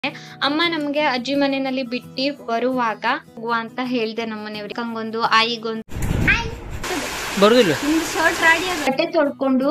ಅಮ್ಮ ನಮ್ಗೆ ಅಜ್ಜಿ ಮನೆಯಲ್ಲಿ ಬಿಟ್ಟಿ ಬರುವಾಗ ಹೋಗುವ ಅಂತ ಹೇಳ್ದೆ ನಮ್ಮ ಮನೆಯವ್ರಿಗೆ ಹಂಗೊಂದು ಆಯಿಗೊಂದು ಬರುದಿಲ್ಲ ಶರ್ಟ್ ರಾಡಿ ಬಟ್ಟೆ ತೊಳ್ಕೊಂಡು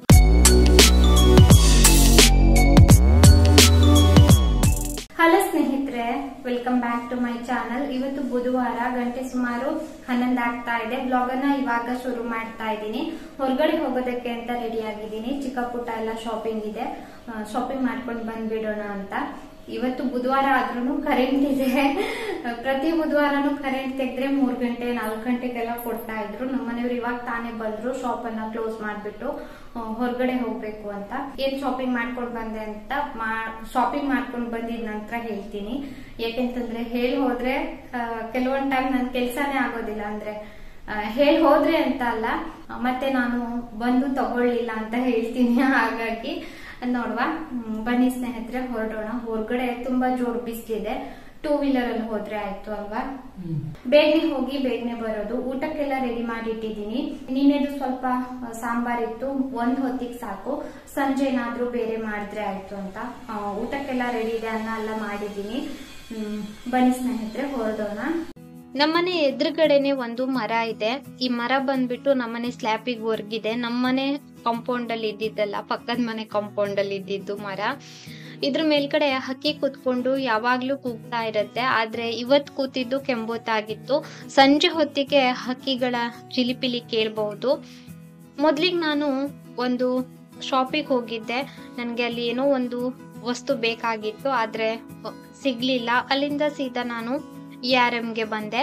ಹಲೋ ಸ್ನೇಹಿತರೆ welcome back to my channel ಇವತ್ತು ಬುಧವಾರ ಗಂಟೆ ಸುಮಾರು ಹನ್ನೊಂದು ಆಗ್ತಾ ಇದೆ ಬ್ಲಾಗ್ ಅನ್ನ ಇವಾಗ ಶುರು ಮಾಡ್ತಾ ಇದ್ದೀನಿ ಹೊರಗಡೆ ಹೋಗೋದಕ್ಕೆ ಅಂತ ರೆಡಿ ಆಗಿದ್ದೀನಿ ಚಿಕ್ಕ ಪುಟ್ಟ ಎಲ್ಲ ಶಾಪಿಂಗ್ ಇದೆ ಶಾಪಿಂಗ್ ಮಾಡ್ಕೊಂಡು ಬಂದ್ಬಿಡೋಣ ಅಂತ ಇವತ್ತು ಬುಧವಾರ ಆದ್ರೂ ಕರೆಂಟ್ ಇದೆ ಪ್ರತಿ ಬುಧವಾರನು ಕರೆಂಟ್ ತೆಗೆದ್ರೆ ಮೂರ್ ಗಂಟೆ ನಾಲ್ಕು ಗಂಟೆಗೆಲ್ಲ ಕೊಡ್ತಾ ಇದ್ರು ನಮ್ಮ ಮನೆಯವ್ರು ಇವಾಗ ತಾನೇ ಬಂದ್ರು ಶಾಪ್ ಅನ್ನ ಕ್ಲೋಸ್ ಮಾಡ್ಬಿಟ್ಟು ಆ, ಹೊರಗಡೆ ಹೋಗ್ಬೇಕು ಅಂತ ಏನ್ ಶಾಪಿಂಗ್ ಮಾಡ್ಕೊಂಡ್ ಬಂದೆ ಅಂತ ಶಾಪಿಂಗ್ ಮಾಡ್ಕೊಂಡ್ ಬಂದಿದ್ ನಂತರ ಹೇಳ್ತೀನಿ ಯಾಕೆಂತಂದ್ರೆ ಹೇಳಿ ಹೋದ್ರೆ ಆ, ಕೆಲವೊಂದ್ ಟೈಮ್ ನನ್ ಕೆಲ್ಸಾನೇ ಆಗೋದಿಲ್ಲ ಅಂದ್ರೆ ಆ, ಹೇಳ್ ಹೋದ್ರೆ ಅಂತ ಅಲ್ಲ ಆ, ಮತ್ತೆ ನಾನು ಬಂದು ತಗೊಳ್ಳಿಲ್ಲ ಅಂತ ಹೇಳ್ತೀನಿ ಹಾಗಾಗಿ ನೋಡ್ವಾ ಹ್ಮ್, ಬನ್ನಿ ಸ್ನೇಹಿತರೆ ಹೊರಡೋಣ ಹೊರಗಡೆ ತುಂಬಾ ಜೋರ್ ಬಿಸಿಲಿದೆ ಟೂ ವೀಲರ್ ಅಲ್ಲಿ ಹೋದ್ರೆ ಆಯ್ತು ಅಲ್ವಾ ಬೇಗನೆ ಹೋಗಿ ಬೇಗನೆ ಬರೋದು ಊಟಕ್ಕೆಲ್ಲ ರೆಡಿ ಮಾಡಿ ಇಟ್ಟಿದ್ದೀನಿ ನಿನ್ನೆದು ಸ್ವಲ್ಪ ಆ, ಸಾಂಬಾರ್ ಇತ್ತು ಒಂದ್ ಹೊತ್ತಿಗೆ ಸಾಕು ಸಂಜೆ ಏನಾದ್ರೂ ಬೇರೆ ಮಾಡಿದ್ರೆ ಆಯ್ತು ಅಂತ ಆ, ಊಟಕ್ಕೆಲ್ಲ ರೆಡಿ ಇದೆ ಅನ್ನ ಎಲ್ಲ ಮಾಡಿದ್ದೀನಿ ಹ್ಮ್, ಬನ್ನಿ ಸ್ನೇಹಿತರೆ ಹೊರಡೋಣ ನಮ್ಮನೆ ಎದುರುಗಡೆನೆ ಒಂದು ಮರ ಇದೆ ಈ ಮರ ಬಂದ್ಬಿಟ್ಟು ನಮ್ಮನೆ ಸ್ಲ್ಯಾಪಿಗೆ ಹೊರ್ಗಿದೆ ನಮ್ಮನೆ ಕಾಂಪೌಂಡ್ ಅಲ್ಲಿ ಇದ್ದಿದ್ದಲ್ಲ ಪಕ್ಕದ ಮನೆ ಕಾಂಪೌಂಡ್ ಅಲ್ಲಿ ಇದ್ದಿದ್ದು ಮರ ಇದ್ರ ಮೇಲ್ಗಡೆ ಹಕ್ಕಿ ಕೂತ್ಕೊಂಡು ಯಾವಾಗ್ಲೂ ಕೂಗ್ತಾ ಇರತ್ತೆ ಆದ್ರೆ ಇವತ್ ಕೂತಿದ್ದು ಕೆಂಬೋತಾಗಿತ್ತು ಸಂಜೆ ಹೊತ್ತಿಗೆ ಹಕ್ಕಿಗಳ ಚಿಲಿಪಿಲಿ ಕೇಳಬಹುದು ಮೊದ್ಲಿಗೆ ನಾನು ಒಂದು ಶಾಪಿಗೆ ಹೋಗಿದ್ದೆ ನನಗೆ ಅಲ್ಲಿ ಏನೋ ಒಂದು ವಸ್ತು ಬೇಕಾಗಿತ್ತು ಆದ್ರೆ ಅ, ಸಿಗ್ಲಿಲ್ಲ ಅಲ್ಲಿಂದ ಸೀದಾ ನಾನು ಇ ಆರ್ ಎಂಗೆ ಬಂದೆ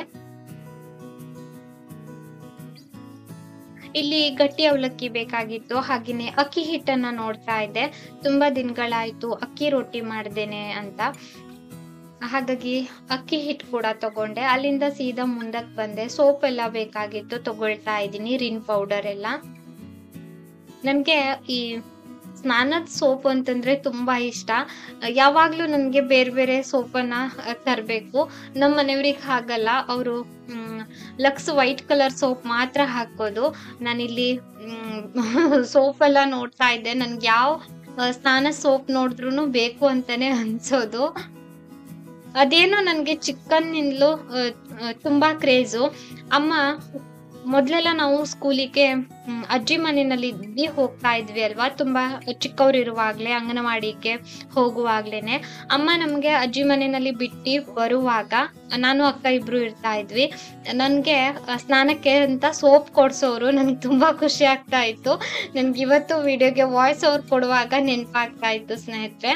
ಇಲ್ಲಿ ಗಟ್ಟಿ ಅವಲಕ್ಕಿ ಬೇಕಾಗಿತ್ತು ಹಾಗೇನೆ ಅಕ್ಕಿ ಹಿಟ್ಟನ್ನ ನೋಡ್ತಾ ಇದ್ದೆ ತುಂಬಾ ದಿನಗಳಾಯ್ತು ಅಕ್ಕಿ ರೊಟ್ಟಿ ಮಾಡ್ದೇನೆ ಅಂತ ಹಾಗಾಗಿ ಅಕ್ಕಿ ಹಿಟ್ಟು ಕೂಡ ತಗೊಂಡೆ ಅಲ್ಲಿಂದ ಸೀದಾ ಮುಂದಕ್ಕೆ ಬಂದೆ ಸೋಪ್ ಎಲ್ಲ ಬೇಕಾಗಿತ್ತು ತಗೊಳ್ತಾ ಇದ್ದೀನಿ ರಿನ್ ಪೌಡರ್ ಎಲ್ಲ ನನ್ಗೆ ಈ ಸ್ನಾನದ ಸೋಪ್ ಅಂತಂದ್ರೆ ತುಂಬಾ ಇಷ್ಟ ಯಾವಾಗ್ಲೂ ನನ್ಗೆ ಬೇರೆ ಬೇರೆ ಸೋಪನ್ನ ತರಬೇಕು ನಮ್ಮ ಮನೆಯವ್ರಿಗೆ ಹಾಗಲ್ಲ ಅವರು ಲಕ್ಸ್ ವೈಟ್ ಕಲರ್ ಸೋಪ್ ಮಾತ್ರ ಹಾಕೋದು ನಾನಿಲ್ಲಿ ಸೋಪ್ ಎಲ್ಲ ನೋಡ್ತಾ ಇದ್ದೆ ನನ್ಗೆ ಯಾವ ಆ, ಸ್ನಾನ ಸೋಪ್ ನೋಡಿದ್ರು ಬೇಕು ಅಂತಾನೆ ಅನ್ಸೋದು ಅದೇನೋ ನನ್ಗೆ ಚಿಕ್ಕನ್ನಿಂದಲೂ ತುಂಬಾ ಕ್ರೇಜು ಅಮ್ಮ ಮೊದ್ಲೆಲ್ಲ ನಾವು ಸ್ಕೂಲಿಗೆ ಮ್, ಅಜ್ಜಿ ಮನೆಯಲ್ಲಿ ಇದ್ವಿ ಹೋಗ್ತಾ ಇದ್ವಿ ಅಲ್ವಾ ತುಂಬಾ ಚಿಕ್ಕವ್ರು ಇರುವಾಗ್ಲೇ ಅಂಗನವಾಡಿಗೆ ಹೋಗುವಾಗ್ಲೇನೆ ಅಮ್ಮ ನಮ್ಗೆ ಅಜ್ಜಿ ಮನೆಯಲ್ಲಿ ಬಿಟ್ಟಿ ಬರುವಾಗ ನಾನು ಅಕ್ಕ ಇಬ್ರು ಇರ್ತಾ ಇದ್ವಿ ನನ್ಗೆ ಆ, ಸ್ನಾನಕ್ಕೆ ಅಂತ ಸೋಪ್ ಕೊಡ್ಸೋರು ನನ್ಗೆ ತುಂಬಾ ಖುಷಿ ಆಗ್ತಾ ಇತ್ತು ನನ್ಗೆ ಇವತ್ತು ವಿಡಿಯೋಗೆ ವಾಯ್ಸ್ ಓವರ್ ಕೊಡುವಾಗ ನೆನಪಾಗ್ತಾ ಇತ್ತು ಸ್ನೇಹಿತರೆ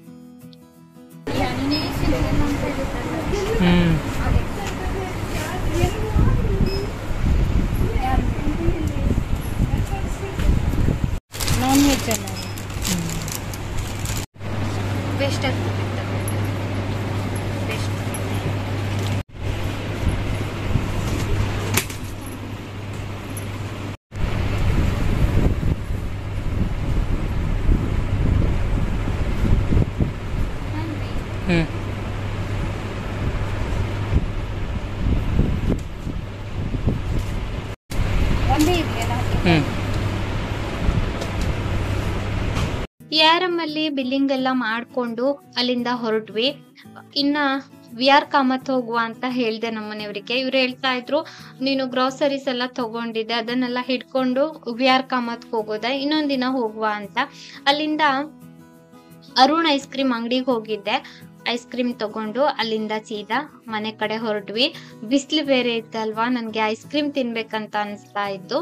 ಹ್ಮ್ ನಾನ್ ವೆಜ್ ಅಲ್ಲ ಬೆಸ್ಟ್ ಆಗ್ತದೆ ಬೆಸ್ಟ್ ಹ್ಮ್ ಒಂದೇ ಇದೆಯಲ್ಲ ಹ್ಮ್ ಯಾರಮ್ ಅಲ್ಲಿ ಬಿಲ್ಲಿಂಗ್ ಎಲ್ಲ ಮಾಡ್ಕೊಂಡು ಅಲ್ಲಿಂದ ಹೊರಟ್ವಿ ಇನ್ನ ವಿ ಆರ್ ಕಾಮತ್ ಹೋಗುವ ಅಂತ ಹೇಳ್ದೆ ನಮ್ಮ ಮನೆಯವರಿಗೆ ಇವ್ರು ಹೇಳ್ತಾ ಇದ್ರು ನೀನು ಗ್ರೋಸರೀಸ್ ಎಲ್ಲ ತಗೊಂಡಿದ್ದೆ ಅದನ್ನೆಲ್ಲ ಹಿಡ್ಕೊಂಡು ವಿ ಆರ್ ಕಾಮತ್ ಹೋಗೋದ ಇನ್ನೊಂದಿನ ಹೋಗುವ ಅಂತ ಅಲ್ಲಿಂದ ಅರುಣ್ ಐಸ್ ಕ್ರೀಮ್ ಅಂಗಡಿಗೆ ಹೋಗಿದ್ದೆ ಐಸ್ ಕ್ರೀಮ್ ತಗೊಂಡು ಅಲ್ಲಿಂದ ಸೀದಾ ಮನೆ ಕಡೆ ಹೊರಟ್ವಿ ಬಿಸಿಲು ಬೇರೆ ಇತ್ತಲ್ವಾ ನನ್ಗೆ ಐಸ್ ಕ್ರೀಮ್ ತಿನ್ಬೇಕಂತ ಅನಿಸ್ತಾ ಇತ್ತು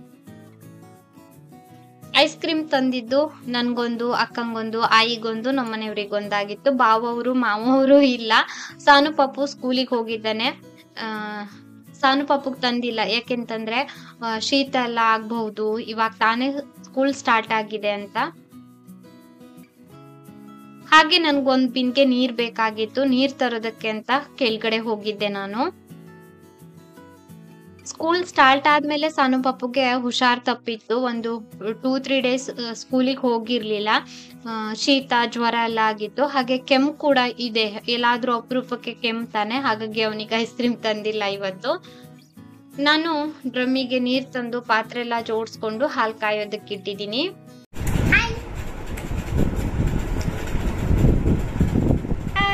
ಐಸ್ ಕ್ರೀಮ್ ತಂದಿದ್ದು ನನ್ಗೊಂದು ಅಕ್ಕಂಗೊಂದು ಆಯಿಗೊಂದು ನಮ್ಮ ಮನೆಯವ್ರಿಗೊಂದಾಗಿತ್ತು ಬಾವವರು ಮಾವವರು ಇಲ್ಲ ಸಾನು ಪಾಪು ಸ್ಕೂಲಿಗೆ ಹೋಗಿದ್ದಾನೆ ಆ ಸಾನು ಪಾಪುಗ್ ತಂದಿಲ್ಲ ಯಾಕೆಂತಂದ್ರೆ ಆ, ಶೀತ ಎಲ್ಲ ಆಗ್ಬಹುದು ಇವಾಗ ತಾನೇ ಸ್ಕೂಲ್ ಸ್ಟಾರ್ಟ್ ಆಗಿದೆ ಅಂತ ಹಾಗೆ ನನ್ಗೊಂದ್ ಬಿನ್ಗೆ ನೀರ್ ಬೇಕಾಗಿತ್ತು ನೀರ್ ತರೋದಕ್ಕೆ ಅಂತ ಕೆಳಗಡೆ ಹೋಗಿದ್ದೆ ನಾನು ಸ್ಕೂಲ್ ಸ್ಟಾರ್ಟ್ ಆದ್ಮೇಲೆ ಸಾನು ಪಾಪುಗೆ ಹುಷಾರ್ ತಪ್ಪಿತ್ತು ಒಂದು ಟೂ ತ್ರೀ ಡೇಸ್ ಸ್ಕೂಲಿಗೆ ಹೋಗಿರ್ಲಿಲ್ಲ ಆ, ಶೀತ ಜ್ವರ ಎಲ್ಲ ಆಗಿತ್ತು ಹಾಗೆ ಕೆಮ್ಮು ಕೂಡ ಇದೆ ಎಲ್ಲಾದ್ರೂ ಅಪರೂಪಕ್ಕೆ ಕೆಮ್ತಾನೆ ಹಾಗಾಗಿ ಅವನಿಗೆ ಐಸ್ ಕ್ರೀಮ್ ತಂದಿಲ್ಲ ಇವತ್ತು ನಾನು ಡ್ರಮ್ಮಿಗೆ ನೀರ್ ತಂದು ಪಾತ್ರೆ ಎಲ್ಲ ಜೋಡಿಸ್ಕೊಂಡು ಹಾಲು ಕಾಯೋದಕ್ಕೆ ಇಟ್ಟಿದ್ದೀನಿ ಹಾಯ್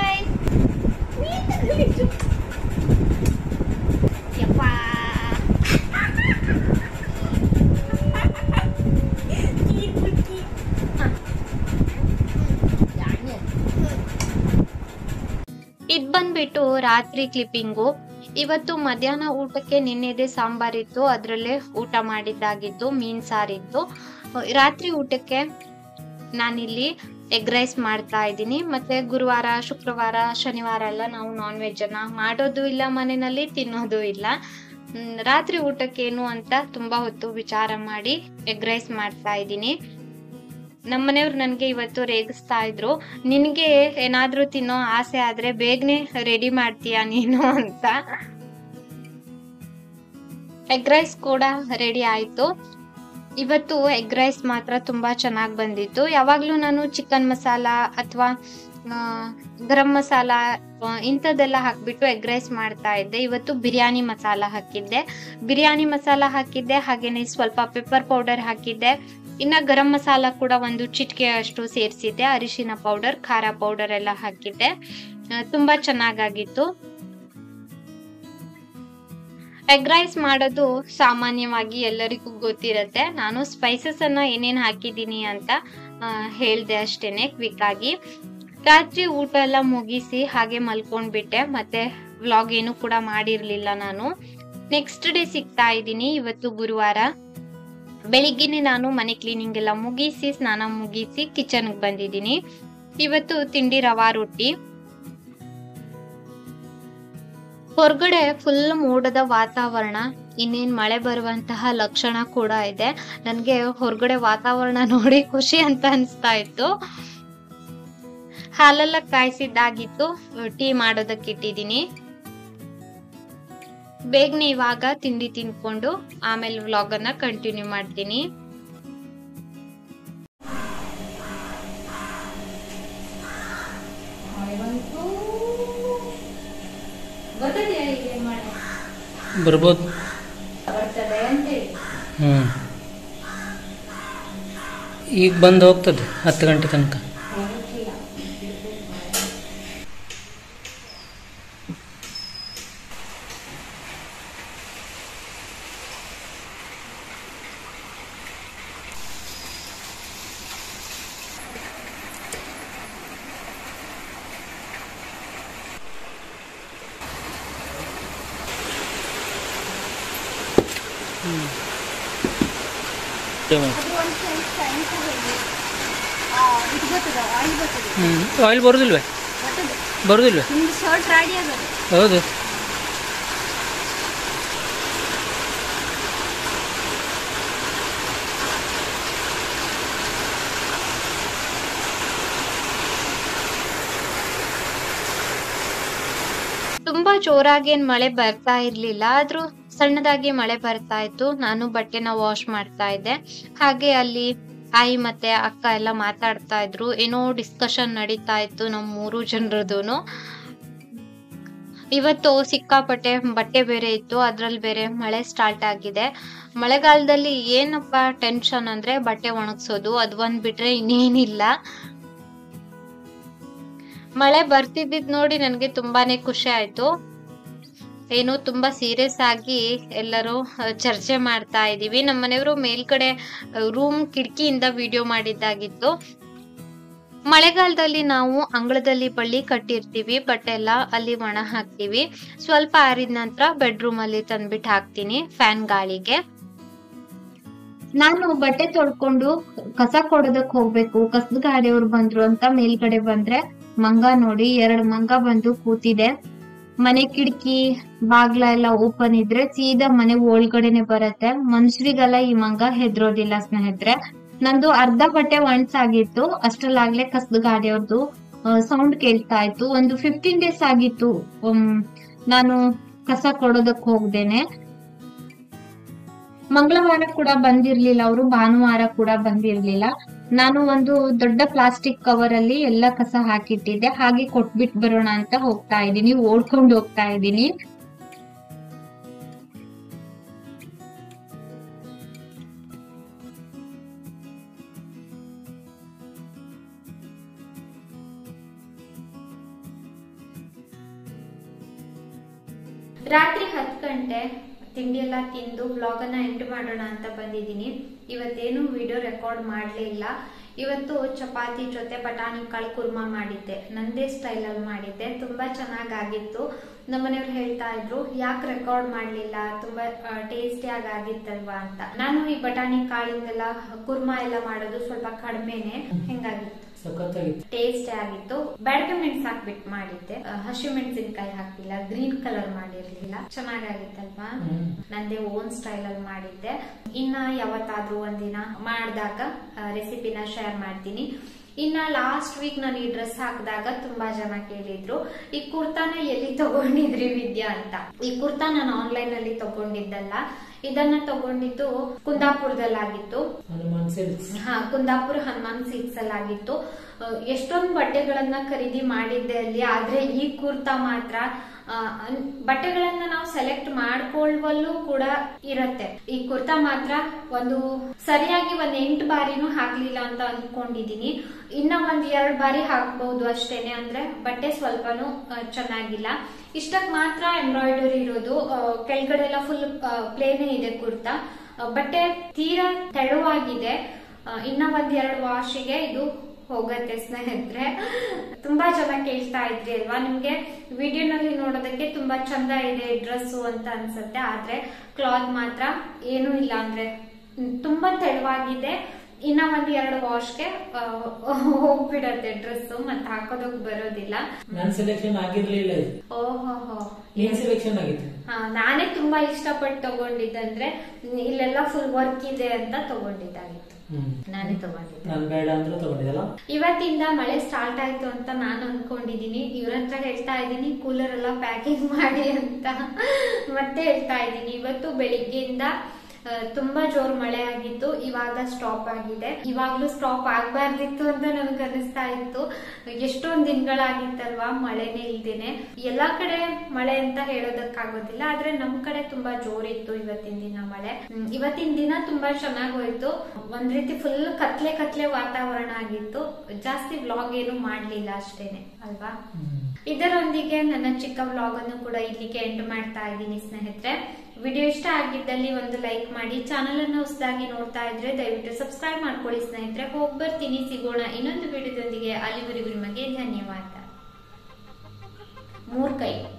ಇದು ಬಂದ್ಬಿಟ್ಟು ರಾತ್ರಿ ಕ್ಲಿಪ್ಪಿಂಗು ಇವತ್ತು ಮಧ್ಯಾಹ್ನ ಊಟಕ್ಕೆ ನಿನ್ನೆದೆ ಸಾಂಬಾರಿತ್ತು ಅದರಲ್ಲೇ ಊಟ ಮಾಡಿದ್ದಾಗಿತ್ತು ಮೀನ್ ಸಾರಿತ್ತು ರಾತ್ರಿ ಊಟಕ್ಕೆ ನಾನಿಲ್ಲಿ ಎಗ್ ರೈಸ್ ಮಾಡ್ತಾ ಇದ್ದೀನಿ ಮತ್ತೆ ಗುರುವಾರ ಶುಕ್ರವಾರ ಶನಿವಾರ ಎಲ್ಲ ನಾವು ನಾನ್ ವೆಜ್ ಅನ್ನ ಮಾಡೋದು ಇಲ್ಲ ಮನೆಯಲ್ಲಿ ತಿನ್ನೋದು ಇಲ್ಲ ಮ್, ರಾತ್ರಿ ಊಟಕ್ಕೇನು ಅಂತ ತುಂಬಾ ಹೊತ್ತು ವಿಚಾರ ಮಾಡಿ ಎಗ್ ರೈಸ್ ಮಾಡ್ತಾ ಇದ್ದೀನಿ ನಮ್ಮನೆಯವ್ರು ನನಗೆ ಇವತ್ತು ರೇಗಿಸ್ತಾ ಇದ್ರು ನಿನಗೆ ಏನಾದ್ರೂ ತಿನ್ನೋ ಆಸೆ ಆದ್ರೆ ಬೇಗನೆ ರೆಡಿ ಮಾಡ್ತೀಯಾ ನೀನು ಅಂತ ಎಗ್ ರೈಸ್ ಕೂಡ ರೆಡಿ ಆಯ್ತು ಇವತ್ತು ಎಗ್ ರೈಸ್ ಮಾತ್ರ ತುಂಬಾ ಚೆನ್ನಾಗಿ ಬಂದಿತ್ತು ಯಾವಾಗ್ಲೂ ನಾನು ಚಿಕನ್ ಮಸಾಲ ಅಥವಾ ಗರಂ ಮಸಾಲ ಆ, ಇಂಥದ್ದೆಲ್ಲ ಹಾಕ್ಬಿಟ್ಟು ಎಗ್ ರೈಸ್ ಮಾಡ್ತಾ ಇದ್ದೆ ಇವತ್ತು ಬಿರಿಯಾನಿ ಮಸಾಲ ಹಾಕಿದ್ದೆ ಬಿರಿಯಾನಿ ಮಸಾಲ ಹಾಕಿದ್ದೆ ಹಾಗೇನೆ ಸ್ವಲ್ಪ ಪೆಪ್ಪರ್ ಪೌಡರ್ ಹಾಕಿದ್ದೆ ಇನ್ನ ಗರಂ ಮಸಾಲ ಕೂಡ ಒಂದು ಚಿಟಿಕೆ ಅಷ್ಟು ಸೇರಿಸಿದ್ದೆ ಅರಿಶಿನ ಪೌಡರ್ ಖಾರ ಪೌಡರ್ ಎಲ್ಲ ಹಾಕಿದ್ದೆ ಆ, ತುಂಬಾ ಚೆನ್ನಾಗಾಗಿತ್ತು ಎಗ್ ರೈಸ್ ಮಾಡೋದು ಸಾಮಾನ್ಯವಾಗಿ ಎಲ್ಲರಿಗೂ ಗೊತ್ತಿರತ್ತೆ ನಾನು ಸ್ಪೈಸಸ್ ಅನ್ನ ಏನೇನ್ ಹಾಕಿದ್ದೀನಿ ಅಂತ ಆ, ಹೇಳ್ದೆ ಅಷ್ಟೇನೆ ಕ್ವಿಕ್ ಆಗಿ ರಾತ್ರಿ ಊಟ ಎಲ್ಲ ಮುಗಿಸಿ ಹಾಗೆ ಮಲ್ಕೊಂಡ್ಬಿಟ್ಟೆ ಮತ್ತೆ ವ್ಲಾಗ್ ಏನು ಕೂಡ ಮಾಡಿರ್ಲಿಲ್ಲ ನಾನು ನೆಕ್ಸ್ಟ್ ಡೇ ಸಿಗ್ತಾ ಇದ್ದೀನಿ ಇವತ್ತು ಗುರುವಾರ ಬೆಳಿಗ್ಗೆನೆ ನಾನು ಮನೆ ಕ್ಲೀನಿಂಗ್ ಎಲ್ಲ ಮುಗಿಸಿ ಸ್ನಾನ ಮುಗಿಸಿ ಕಿಚನ್ಗೆ ಬಂದಿದ್ದೀನಿ ಇವತ್ತು ತಿಂಡಿ ರವಾ ರೊಟ್ಟಿ ಹೊರಗಡೆ ಫುಲ್ ಮೋಡದ ವಾತಾವರಣ ಇನ್ನೇನ್ ಮಳೆ ಬರುವಂತಹ ಲಕ್ಷಣ ಕೂಡ ಇದೆ ನನ್ಗೆ ಹೊರಗಡೆ ವಾತಾವರಣ ನೋಡಿ ಖುಷಿ ಅಂತ ಅನ್ಸ್ತಾ ಇತ್ತು ಹಾಲೆಲ್ಲ ಕಾಯಿಸಿದ್ದಾಗಿತ್ತು ಟೀ ಮಾಡೋದಕ್ಕೆ ಇಟ್ಟಿದ್ದೀನಿ ಬೇಗನೆ ಇವಾಗ ತಿಂಡಿ ತಿನ್ಕೊಂಡು ಆಮೇಲೆ ವ್ಲಾಗ್ ಅನ್ನ ಕಂಟಿನ್ಯೂ ಮಾಡ್ತೀನಿ ಬರ್ಬೋದು ಹ್ಞೂ ಈಗ ಬಂದು ಹೋಗ್ತದೆ ಹತ್ತು ಗಂಟೆ ತನಕ ಇದು ಗೊತ್ತದ ಆಯಿಲ್ ಗೊತ್ತದ ಹ್ಞೂ ಆಯಿಲ್ ಬರೋದಿಲ್ವೇ ಗೊತ್ತದ ಬರೋದಿಲ್ವೇ ನಿಮ್ದು ಶರ್ಟ್ ರೆಡಿ ಆಗದ ಹೌದು ತುಂಬಾ ಜೋರಾಗಿ ಏನ್ ಮಳೆ ಬರ್ತಾ ಇರ್ಲಿಲ್ಲ ಆದ್ರೂ ಸಣ್ಣದಾಗಿ ಮಳೆ ಬರ್ತಾ ಇತ್ತು ನಾನು ಬಟ್ಟೆನ ವಾಶ್ ಮಾಡ್ತಾ ಇದ್ದೆ ಹಾಗೆ ಅಲ್ಲಿ ಆಯಿ ಮತ್ತೆ ಅಕ್ಕ ಎಲ್ಲ ಮಾತಾಡ್ತಾ ಇದ್ರು ಏನೋ ಡಿಸ್ಕಷನ್ ನಡೀತಾ ಇತ್ತು ನಮ್ ಮೂರು ಜನರದೂನು ಇವತ್ತು ಸಿಕ್ಕಾಪಟ್ಟೆ ಬಟ್ಟೆ ಬೇರೆ ಇತ್ತು ಅದ್ರಲ್ಲಿ ಬೇರೆ ಮಳೆ ಸ್ಟಾರ್ಟ್ ಆಗಿದೆ ಮಳೆಗಾಲದಲ್ಲಿ ಏನಪ್ಪ ಟೆನ್ಷನ್ ಅಂದ್ರೆ ಬಟ್ಟೆ ಒಣಗ್ಸೋದು ಅದ್ ಒಂದ್ ಬಿಟ್ರೆ ಇನ್ನೇನಿಲ್ಲ ಮಳೆ ಬರ್ತಿದ್ದಿದ್ ನೋಡಿ ನನಗೆ ತುಂಬಾನೇ ಖುಷಿ ಆಯ್ತು ಏನು ತುಂಬಾ ಸೀರಿಯಸ್ ಆಗಿ ಎಲ್ಲರೂ ಅಹ್, ಚರ್ಚೆ ಮಾಡ್ತಾ ಇದೀವಿ ನಮ್ಮ ಮನೆಯವರು ಮೇಲ್ಗಡೆ ರೂಮ್ ಕಿಟಕಿಯಿಂದ ವಿಡಿಯೋ ಮಾಡಿದ್ದಾಗಿತ್ತು ಮಳೆಗಾಲದಲ್ಲಿ ನಾವು ಅಂಗಳದಲ್ಲಿ ಬಳ್ಳಿ ಕಟ್ಟಿರ್ತೀವಿ ಬಟ್ ಎಲ್ಲ ಅಲ್ಲಿ ಒಣ ಹಾಕ್ತಿವಿ ಸ್ವಲ್ಪ ಆರಿದ ನಂತರ ಬೆಡ್ರೂಮ್ ಅಲ್ಲಿ ತಂದ್ಬಿಟ್ಟು ಹಾಕ್ತೀನಿ ಫ್ಯಾನ್ ಗಾಳಿಗೆ ನಾನು ಬಟ್ಟೆ ತೊಳ್ಕೊಂಡು ಕಸ ಕೊಡೋದಕ್ ಹೋಗ್ಬೇಕು ಕಸದ ಗಾಡಿಯವ್ರು ಬಂದ್ರು ಅಂತ ಮೇಲ್ಗಡೆ ಬಂದ್ರೆ ಮಂಗ ನೋಡಿ ಎರಡ್ ಮಂಗ ಬಂದು ಕೂತಿದೆ ಮನೆ ಕಿಟಕಿ ಬಾಗ್ಲ ಎಲ್ಲ ಓಪನ್ ಇದ್ರೆ ಸೀದಾ ಮನೆ ಒಳಗಡೆನೆ ಬರತ್ತೆ ಮನುಷ್ಯರಿಗೆಲ್ಲ ಈ ಮಂಗ ಹೆದ್ರೋದಿಲ್ಲ ಸ್ನೇಹಿತರೆ ನಂದು ಅರ್ಧ ಬಟ್ಟೆ ಒಣಸಾಗಿತ್ತು ಅಷ್ಟ್ರಲ್ಲಾಗ್ಲೇ ಕಸದ ಗಾಡಿಯವ್ರದ್ದು ಸೌಂಡ್ ಕೇಳ್ತಾ ಇತ್ತು ಒಂದು ಫಿಫ್ಟೀನ್ ಡೇಸ್ ಆಗಿತ್ತು ಉಮ್, ನಾನು ಕಸ ಕೊಡೋದಕ್ ಹೋಗ್ದೇನೆ ಮಂಗಳವಾರ ಕೂಡ ಬಂದಿರ್ಲಿಲ್ಲ ಅವರು ಭಾನುವಾರ ಕೂಡ ಬಂದಿರ್ಲಿಲ್ಲ ನಾನು ಒಂದು ದೊಡ್ಡ ಪ್ಲಾಸ್ಟಿಕ್ ಕವರ್ ಅಲ್ಲಿ ಎಲ್ಲ ಕಸ ಹಾಕಿಟ್ಟಿದ್ದೆ ಹಾಗೆ ಕೊಟ್ಬಿಟ್ ಬರೋಣ ಅಂತ ಹೋಗ್ತಾ ಇದ್ದೀನಿ ಓಡ್ಕೊಂಡು ಹೋಗ್ತಾ ಇದ್ದೀನಿ ರಾತ್ರಿ ಹತ್ತು ಗಂಟೆ ತಿಂಡಿ ಎಲ್ಲ ತಿಂದು ವ್ಲಾಗ್ ಅನ್ನ ಎಂಡ್ ಮಾಡೋಣ ಅಂತ ಬಂದಿದ್ದೀನಿ ಇವತ್ತೇನು ವಿಡಿಯೋ ರೆಕಾರ್ಡ್ ಮಾಡಲೇ ಇಲ್ಲ ಇವತ್ತು ಚಪಾತಿ ಜೊತೆ ಬಟಾಣಿ ಕಾಳು ಕುರ್ಮಾ ಮಾಡಿದ್ದೆ ನಂದೇ ಸ್ಟೈಲ್ ಅಲ್ಲಿ ಮಾಡಿದ್ದೆ ತುಂಬಾ ಚೆನ್ನಾಗಾಗಿತ್ತು ನಮ್ಮನೆಯವ್ರು ಹೇಳ್ತಾ ಇದ್ರು ಯಾಕೆ ರೆಕಾರ್ಡ್ ಮಾಡ್ಲಿಲ್ಲ ತುಂಬಾ ಟೇಸ್ಟಿ ಆಗಿ ಆಗಿತ್ತಲ್ವಾ ಅಂತ ನಾನು ಈ ಬಟಾಣಿ ಕಾಳಿಂದೆಲ್ಲ ಕುರ್ಮಾ ಎಲ್ಲ ಮಾಡೋದು ಸ್ವಲ್ಪ ಕಡಿಮೆನೆ ಹೆಂಗಾಗಿತ್ತು ಸಖತ್ತಾಗಿತ್ತು ಟೇಸ್ಟ್ ಆಗಿತ್ತು ಬ್ಯಾಡಗೆ ಮೆಣಸು ಹಾಕ್ಬಿಟ್ಟು ಮಾಡಿದ್ದೆ ಅಹ್, ಹಸಿ ಮೆಣಸಿನ್ಕಾಯಿ ಹಾಕಿಲ್ಲ ಗ್ರೀನ್ ಕಲರ್ ಮಾಡಿರ್ಲಿಲ್ಲ ಚೆನ್ನಾಗಾಗಿತ್ತಲ್ವಾ ಹ್ಮ್. ನಂದೇ ಓನ್ ಸ್ಟೈಲ್ ಅಲ್ಲಿ ಮಾಡಿದ್ದೆ ಇನ್ನ ಯಾವತ್ತಾದ್ರೂ ಒಂದಿನ ಮಾಡಿದಾಗ ರೆಸಿಪಿನ ಶೇರ್ ಮಾಡ್ತೀನಿ ಇನ್ನ ಲಾಸ್ಟ್ ವೀಕ್ ನಾನು ಈ ಡ್ರೆಸ್ ಹಾಕಿದಾಗ ತುಂಬಾ ಜನ ಕೇಳಿದ್ರು ಈ ಕುರ್ತಾನ ಎಲ್ಲಿ ತಗೊಂಡಿದ್ರಿ ವಿದ್ಯಾ ಅಂತ ಈ ಕುರ್ತಾ ನಾನು ಆನ್ಲೈನ್ ಅಲ್ಲಿ ತಗೊಂಡಿದ್ದಲ್ಲ ಇದನ್ನ ತಗೊಂಡಿದ್ದು ಕುಂದಾಪುರದಲ್ಲಾಗಿತ್ತು ಹನುಮಾನ್ ಸಿಲ್ಕ್ಸ್ ಹಾ ಕುಂದಾಪುರ ಹನುಮಾನ್ ಸಿಲ್ಕ್ಸ್ ಅಲ್ಲಿ ಆಗಿತ್ತು ಅಹ್, ಎಷ್ಟೊಂದು ಬಟ್ಟೆಗಳನ್ನ ಖರೀದಿ ಮಾಡಿದ್ದೆ ಅಲ್ಲಿ ಆದ್ರೆ ಈ ಕುರ್ತಾ ಮಾತ್ರ ಅಹ್, ಅನ್- ಬಟ್ಟೆಗಳನ್ನ ನಾವು ಸೆಲೆಕ್ಟ್ ಮಾಡ್ಕೊಳ್ಳುವಲ್ಲೂ ಕೂಡ ಇರತ್ತೆ ಈ ಕುರ್ತಾ ಮಾತ್ರ ಒಂದು ಸರಿಯಾಗಿ ಒಂದ್ ಎಂಟು ಬಾರಿನೂ ಹಾಕ್ಲಿಲ್ಲ ಅಂತ ಅನ್ಕೊಂಡಿದೀನಿ ಇನ್ನ ಒಂದ್ ಎರಡ್ ಬಾರಿ ಹಾಕ್ಬಹುದು ಅಷ್ಟೇನೆ ಅಂದ್ರೆ ಬಟ್ಟೆ ಸ್ವಲ್ಪನೂ ಅಹ್, ಚೆನ್ನಾಗಿಲ್ಲ ಇಷ್ಟಕ್ ಮಾತ್ರ ಎಂಬ್ರಾಯ್ಡರಿ ಇರೋದು ಅಹ್, ಕೆಳಗಡೆ ಎಲ್ಲ ಫುಲ್ ಪ್ಲೇನೇ ಇದೆ ಕುರ್ತಾ ಅಹ್, ಬಟ್ಟೆ ತೀರಾ ತೆಳುವಾಗಿದೆ ಅಹ್, ಇನ್ನ ಒಂದ್ ಎರಡು ವಾಶಿಗೆ ಇದು ಹೋಗತ್ತೆ ಸ್ನೇಹಿತರೆ ತುಂಬಾ ಜನ ಕೇಳ್ತಾ ಇದ್ರಿ ಅಲ್ವಾ ನಿಮ್ಗೆ ವಿಡಿಯೋನಲ್ಲಿ ನೋಡೋದಕ್ಕೆ ತುಂಬಾ ಚಂದ ಇದೆ ಡ್ರೆಸ್ ಅಂತ ಅನ್ಸುತ್ತೆ ಆದ್ರೆ ಕ್ಲಾತ್ ಮಾತ್ರ ಏನೂ ಇಲ್ಲ ಅಂದ್ರೆ ಹ್ಮ್, ತುಂಬಾ ತೆಳುವಾಗಿದೆ ಇನ್ನ ಒಂದ್ ಎರಡು ವಾಶ್ಗೆ ಹೋಗ್ಬಿಡತ್ತೆ ಡ್ರೆಸ್ ಮತ್ತೆ ಹಾಕೋದಕ್ ಬರೋದಿಲ್ಲ ನನ್ ಸೆಲೆಕ್ಷನ್ ಆಗಿರ್ಲಿಲ್ಲ ಇದು ಓಹೋ ನೀನ್ ಸೆಲೆಕ್ಷನ್ ಆಗಿತ್ತು ಹಾ ನಾನೇ ತುಂಬಾ ಇಷ್ಟಪಟ್ಟು ತಗೊಂಡಿದ್ದಂದ್ರೆ ಇಲ್ಲೆಲ್ಲ ಫುಲ್ ವರ್ಕ್ ಇದೆ ಅಂತ ತಗೊಂಡಿದ್ದಾಗಿತ್ತು ಹ್ಮ್ ನಾನೇ ತಗೊಂಡಿದ್ದೆ ನಾನ್ ಬೇಡ ಅಂದ್ರೂ ತಗೊಂಡಿದ್ದಲ್ಲ ಇವತ್ತಿಂದ ಮಳೆ ಸ್ಟಾರ್ಟ್ ಆಯ್ತು ಅಂತ ನಾನು ಅನ್ಕೊಂಡಿದೀನಿ ಇವ್ರ ಹತ್ರ ಹೇಳ್ತಾ ಇದ್ದೀನಿ ಕೂಲರ್ ಎಲ್ಲ ಪ್ಯಾಕಿಂಗ್ ಮಾಡಿ ಅಂತ ಮತ್ತೆ ಹೇಳ್ತಾ ಇದ್ದೀನಿ ಇವತ್ತು ಬೆಳಿಗ್ಗೆಯಿಂದ ಆ, ತುಂಬಾ ಜೋರ್ ಮಳೆ ಆಗಿತ್ತು ಇವಾಗ ಸ್ಟಾಪ್ ಆಗಿದೆ ಇವಾಗ್ಲೂ ಸ್ಟಾಪ್ ಆಗ್ಬಾರ್ದಿತ್ತು ಅಂತ ನನಗೆ ಅನಿಸ್ತಾ ಇತ್ತು ಎಷ್ಟೊಂದ್ ದಿನಗಳಾಗಿತ್ತಲ್ವಾ ಮಳೆನೇ ಇಲ್ದೇನೆ ಎಲ್ಲಾ ಕಡೆ ಮಳೆ ಅಂತ ಹೇಳೋದಕ್ಕಾಗೋದಿಲ್ಲ ಆದ್ರೆ ನಮ್ ಕಡೆ ತುಂಬಾ ಜೋರಿತ್ತು ಇವತ್ತಿನ ದಿನ ಮಳೆ ಹ್ಮ್, ಇವತ್ತಿನ ದಿನ ತುಂಬಾ ಚೆನ್ನಾಗ್ ಹೋಯ್ತು ಒಂದ್ ರೀತಿ ಫುಲ್ ಕತ್ಲೆ ಕತ್ಲೆ ವಾತಾವರಣ ಆಗಿತ್ತು ಜಾಸ್ತಿ ವ್ಲಾಗ್ ಏನು ಮಾಡ್ಲಿಲ್ಲ ಅಷ್ಟೇನೆ ಅಲ್ವಾ ಇದರೊಂದಿಗೆ ನನ್ನ ಚಿಕ್ಕ ವ್ಲಾಗ್ ಅನ್ನು ಕೂಡ ಇಲ್ಲಿಗೆ ಎಂಡ್ ಮಾಡ್ತಾ ಇದ್ದೀನಿ ಸ್ನೇಹಿತರೆ ವಿಡಿಯೋ ಇಷ್ಟ ಆಗಿದ್ದಲ್ಲಿ ಒಂದು ಲೈಕ್ ಮಾಡಿ ಚಾನಲ್ ಅನ್ನು ಹೊಸದಾಗಿ ನೋಡ್ತಾ ಇದ್ರೆ ದಯವಿಟ್ಟು ಸಬ್ಸ್ಕ್ರೈಬ್ ಮಾಡ್ಕೊಳ್ಳಿ ಸ್ನೇಹಿತರೆ ಹೋಗಿ ಬರ್ತೀನಿ ಸಿಗೋಣ ಇನ್ನೊಂದು ವಿಡಿಯೋದೊಂದಿಗೆ ಅಲ್ಲಿವರೆಗೂ ನಿಮಗೆ ಧನ್ಯವಾದ ಮೂರ್ ಕೈ